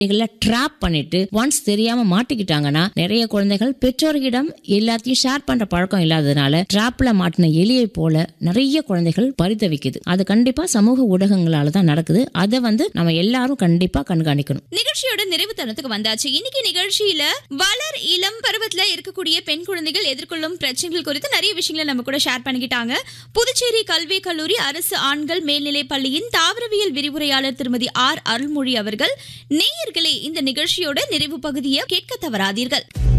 drop பண்ணிட்டு once தெரியாம மாட்டிக்கிட்டாங்கன்னா நிறைய குழந்தைகள் பெற்றோர்களிடம் எல்லாத்தையும் ஷேர் பண்ற பழக்கம் இல்லாததுனால ட்ராப்ல மாட்டின எலியை போல நிறைய குழந்தைகள் பரிதவிக்குது அது கண்டிப்பா சமூக ஊடகங்களால தான் நடக்குது அதை வந்து நம்ம எல்லாரும் கண்டிப்பா கண்காணிக்கணும் நிகழ்ச்சியோட நிறைவு தருணத்துக்கு வந்தாச்சு இன்னைக்கு நிகழ்ச்சியில வளர் இளம் பருவத்துல இருக்கக்கூடிய பெண் குழந்தைகள் எதிர்கொள்ளும் பிரச்சனைகள் குறித்து நிறைய விஷயங்களை நம்ம கூட ஷேர் பண்ணிக்கிட்டாங்க புதுச்சேரி கல்வி கல்லூரி அரசு ஆண்கள் மேல்நிலைப் பள்ளியின் தாவரவியல் விரிவுரையாளர் திருமதி ஆர் அருள்மொழி அவர்கள் நேயர்களே இந்த நிகழ்ச்சியோட நிறைவு பகுதியை கேட்க தவறாதீர்கள்